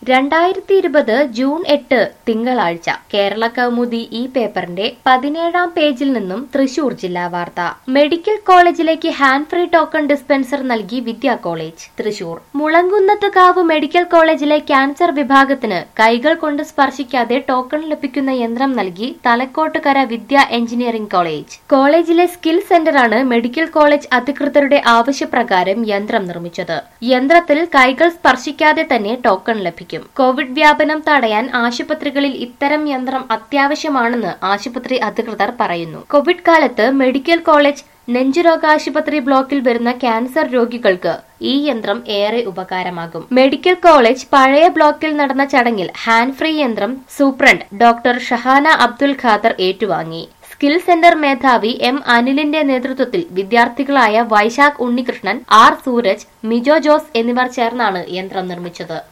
രണ്ടായിരത്തി ഇരുപത് ജൂൺ എട്ട് തിങ്കളാഴ്ച കേരള കൗമുദി ഈ പേപ്പറിന്റെ പതിനേഴാം പേജിൽ നിന്നും തൃശൂർ ജില്ലാ വാർത്ത മെഡിക്കൽ കോളേജിലേക്ക് ഹാൻഡ് ഫ്രീ ടോക്കൺ ഡിസ്പെൻസർ നൽകി വിദ്യാ കോളേജ് തൃശൂർ മുളങ്കുന്നത്തുകാവ് മെഡിക്കൽ കോളേജിലെ ക്യാൻസർ വിഭാഗത്തിന് കൈകൾ കൊണ്ട് സ്പർശിക്കാതെ ടോക്കൺ ലഭിക്കുന്ന യന്ത്രം നൽകി തലക്കോട്ടുകര വിദ്യ എഞ്ചിനീയറിംഗ് കോളേജ് കോളേജിലെ സ്കിൽ സെന്ററാണ് മെഡിക്കൽ കോളേജ് അധികൃതരുടെ ആവശ്യപ്രകാരം യന്ത്രം നിർമ്മിച്ചത് യന്ത്രത്തിൽ കൈകൾ സ്പർശിക്കാതെ തന്നെ ടോക്കൺ ലഭിക്കും കോവിഡ് വ്യാപനം തടയാൻ ആശുപത്രികളിൽ ഇത്തരം യന്ത്രം അത്യാവശ്യമാണെന്ന് ആശുപത്രി അധികൃതർ പറയുന്നു കോവിഡ് കാലത്ത് മെഡിക്കൽ കോളേജ് നെഞ്ചുരോഗാശുപത്രി ബ്ലോക്കിൽ വരുന്ന ക്യാൻസർ രോഗികൾക്ക് ഈ യന്ത്രം ഏറെ ഉപകാരമാകും മെഡിക്കൽ കോളേജ് പഴയ ബ്ലോക്കിൽ നടന്ന ചടങ്ങിൽ ഹാൻഡ് ഫ്രീ യന്ത്രം സൂപ്രണ്ട് ഡോക്ടർ ഷഹാന അബ്ദുൽ ഖാദർ ഏറ്റുവാങ്ങി സ്കിൽ സെന്റർ മേധാവി എം അനിലിന്റെ നേതൃത്വത്തിൽ വിദ്യാർത്ഥികളായ വൈശാഖ് ഉണ്ണികൃഷ്ണൻ ആർ സൂരജ് മിജോ ജോസ് എന്നിവർ ചേർന്നാണ് യന്ത്രം നിർമ്മിച്ചത്